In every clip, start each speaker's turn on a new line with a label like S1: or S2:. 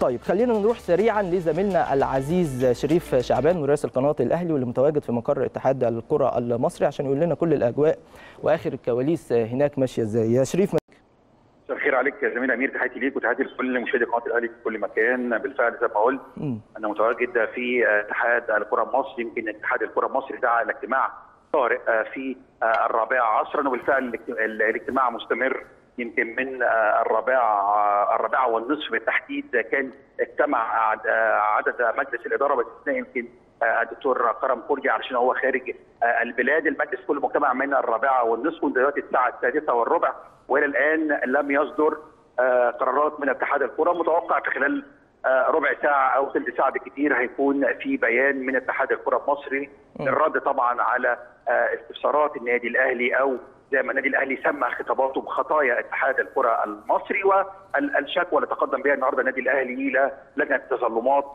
S1: طيب خلينا نروح سريعا لزميلنا العزيز شريف شعبان مراسل قناه الاهلي واللي متواجد في مقر اتحاد الكره المصري عشان يقول لنا كل الاجواء واخر الكواليس هناك ماشيه ازاي يا شريف
S2: مساء الخير عليك يا زميل امير تحياتي ليك وتحياتي لكل مشاهدي قناه الاهلي في كل مكان بالفعل زي ما قلت انا متواجد في اتحاد الكره المصري يمكن اتحاد الكره المصري دعا لاجتماع طارئ في الرابعه عصرا وبالفعل الاجتماع مستمر يمكن من الرابعه الرابعه والنصف بالتحديد كان اجتمع عدد مجلس الاداره باستثناء يمكن الدكتور كرم كورجي علشان هو خارج البلاد المجلس كله مجتمع من الرابعه والنصف ودلوقتي الساعه السادسه والربع والى الان لم يصدر قرارات من اتحاد الكره متوقع في خلال ربع ساعه او ثلث ساعه بالكثير هيكون في بيان من اتحاد الكره المصري الرد طبعا على استفسارات النادي الاهلي او زي ما النادي الاهلي سمى خطاباته بخطايا اتحاد الكره المصري والشكوى اللي تقدم بها النهارده النادي الاهلي الى لجنه التظلمات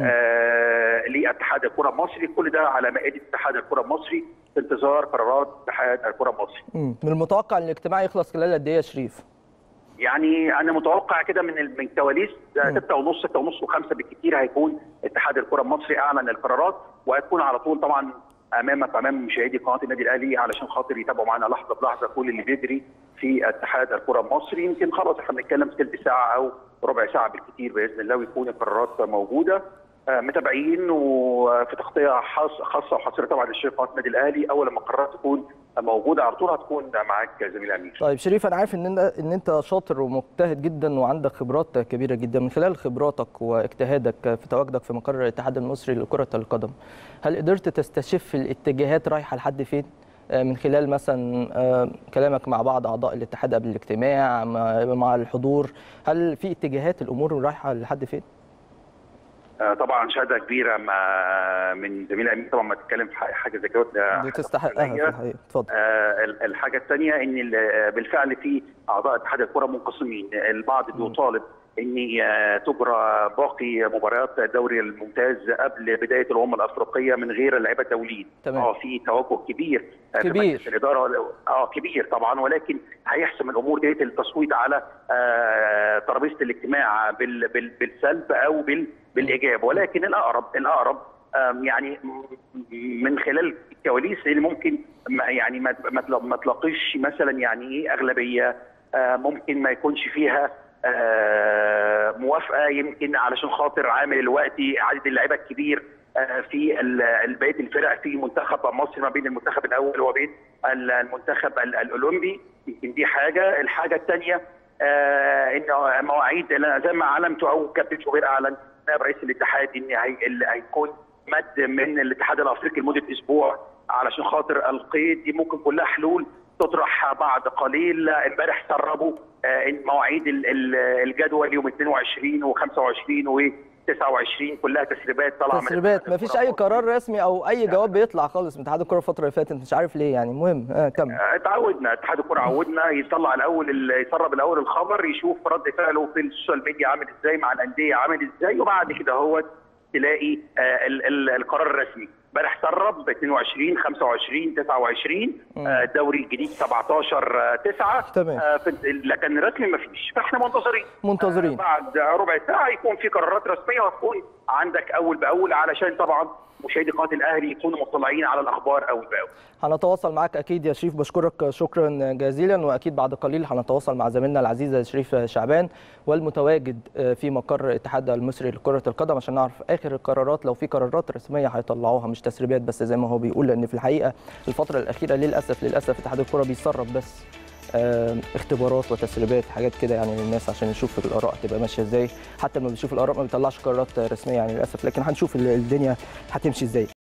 S2: آه لاتحاد الكره المصري كل ده على مائده اتحاد الكره المصري في انتظار قرارات اتحاد الكره المصري.
S1: من المتوقع ان الاجتماع يخلص خلال قد ايه يا شريف؟
S2: يعني انا متوقع كده من من كواليس 6 ونص 6 ونص و5 بالكثير هيكون اتحاد الكره المصري اعلن القرارات وهتكون على طول طبعا امامك امام مشاهدي قناه النادي الاهلي علشان خاطر يتابعوا معانا لحظه بلحظه كل اللي بيجري في اتحاد الكره المصري يمكن خلاص احنا بنتكلم في ثلث ساعه او ربع ساعه بالكثير باذن الله ويكون القرارات موجوده متابعين وفي تغطيه خاصه وحصريه طبعا للشركه قناه النادي الاهلي اول لما القرارات تكون موجوده على طول هتكون معاك زميل امير.
S1: طيب شريف انا عارف ان ان انت شاطر ومجتهد جدا وعندك خبرات كبيره جدا من خلال خبراتك واجتهادك في تواجدك في مقر الاتحاد المصري لكره القدم هل قدرت تستشف الاتجاهات رايحه لحد فين؟ من خلال مثلا كلامك مع بعض اعضاء الاتحاد قبل الاجتماع مع الحضور هل في اتجاهات الامور رايحه لحد فين؟
S2: طبعا شهاده كبيره مع من زميل امين طبعا ما تتكلم في حاجه زي كده
S1: تستحقها في الحقيقه اتفضل
S2: الحاجه الثانيه ان بالفعل في اعضاء اتحاد الكره منقسمين البعض بيطالب ان تجرى باقي مباريات الدوري الممتاز قبل بدايه الامم الافريقيه من غير اللعيبه الدوليين اه في توجه كبير
S1: كبير
S2: في الاداره اه كبير طبعا ولكن هيحسم الامور ديت التصويت على آه ترابيزه الاجتماع بال بال بالسلب او بال بالايجاب ولكن الاقرب الاقرب يعني من خلال الكواليس اللي ممكن يعني ما تلاقيش مثلا يعني ايه اغلبيه ممكن ما يكونش فيها موافقه يمكن علشان خاطر عامل الوقت عدد اللعيبه الكبير في بقيه الفرق في منتخب مصر ما بين المنتخب الاول وبين المنتخب الاولمبي يمكن دي حاجه الحاجه الثانيه ان مواعيد زي ما علمت او كابتن شوبير اعلن نائب رئيس الاتحاد ان هيكون مد من الاتحاد الافريقي لمده اسبوع علشان خاطر القيد دي ممكن كلها حلول تطرح بعد قليل امبارح سربوا مواعيد الجدول يوم 22 و25 و 29 كلها تسريبات طالعه
S1: تسريبات ما فيش اي قرار رسمي او اي جواب بيطلع خالص من اتحاد الكره الفتره اللي فاتت مش عارف ليه يعني المهم آه كمل
S2: اتعودنا اتحاد الكره عودنا يطلع الاول يسرب الاول الخبر يشوف رد فعله في السوشيال ميديا عامل ازاي مع الانديه عامل ازاي وبعد كده هو تلاقي آه ال ال القرار الرسمي امبارح سرب 22 25 29 الدوري آه الجديد 17 9
S1: تمام
S2: آه لكن رسمي ما فيش فاحنا منتظرين
S1: منتظرين
S2: آه بعد ربع ساعه يكون في قرارات رسميه وتكون عندك اول باول علشان طبعا مشاهدي قناه الاهلي يكونوا مطلعين على الاخبار اول باول.
S1: هنتواصل معك اكيد يا شريف بشكرك شكرا جزيلا واكيد بعد قليل هنتواصل مع زميلنا العزيز شريف شعبان والمتواجد في مقر الاتحاد المصري لكره القدم عشان نعرف اخر القرارات لو في قرارات رسميه هيطلعوها مش تسريبات بس زي ما هو بيقول لان في الحقيقه الفتره الاخيره للاسف للاسف اتحاد الكره بيسرب بس اختبارات وتسريبات حاجات كده يعني للناس عشان نشوف الاراء تبقى ماشيه ازاي حتى لما بنشوف الاراء ما بيطلعش قرارات رسميه يعني للاسف لكن هنشوف الدنيا هتمشي ازاي